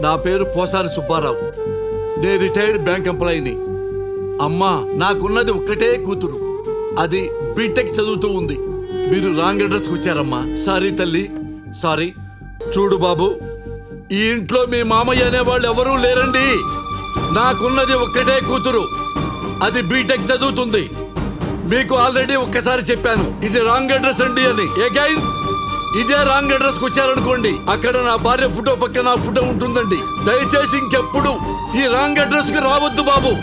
నా పేరు పోసాని సుబ్బారావు నేను రిటైర్డ్ బ్యాంక్ ఎంప్లాయీని అమ్మా నాకున్నది ఒక్కటే కూతురు అది బీటెక్ చదువుతూ ఉంది మీరు రాంగ్ అడ్రస్కి వచ్చారమ్మా సారీ తల్లి సారీ చూడు బాబు ఈ ఇంట్లో మీ మామయ్య అనేవాళ్ళు ఎవరూ లేరండి నాకున్నది ఒక్కటే కూతురు అది బీటెక్ చదువుతుంది మీకు ఆల్రెడీ ఒక్కసారి చెప్పాను ఇది రాంగ్ అడ్రస్ అండి అని అగైన్ ఇదే రాంగ్ అడ్రస్ కు వచ్చారనుకోండి అక్కడ నా భార్య ఫోటో పక్కన నా ఫోటో ఉంటుందండి దయచేసి ఇంకెప్పుడు ఈ రాంగ్ అడ్రస్ కి రావద్దు బాబు